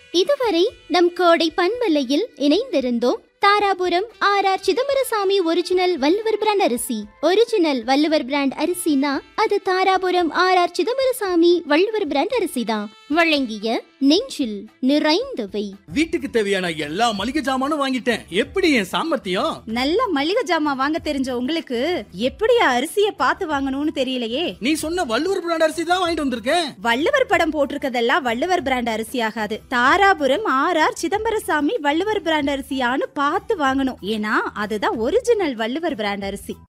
இதுவரை நம் கோடை பண்பலையில் இணைந்திருந்தோம் Dharapuram R R Chidambaraswamy original Valluvar brand அரிசி ஒரிஜினல் வள்ளுவர் பிராண்ட் அரிசினா அது Dharapuram R R Chidambaraswamy Valluvar brand அரிசி தான் வழங்கிய நெஞ்சில் நிறைந்தவை வீட்டுக்கு தேவையான எல்லா மளிகை ஜாமானும் வாங்கிட்டேன் எப்படி என் சாமர்த்தியம் நல்ல மளிகை ஜாமான் வாங்க தெரிஞ்ச உங்களுக்கு எப்படியா அரிசிய பார்த்து வாங்கணும்னு தெரியலையே நீ சொன்ன வள்ளுவர் பிராண்ட் அரிசி தான் வாங்கிட்டு வந்திருக்கேன் வள்ளுவர் படம் போட்டிருக்கதெல்லாம் வள்ளுவர் பிராண்ட் அரிசி ஆகாது Dharapuram R R Chidambaraswamy Valluvar brand அரிசியான்னு பார்த்து வாங்கணும் ஏன்னா அதுதான் ஒரிஜினல் வள்ளுவர் பிராண்ட் அரிசி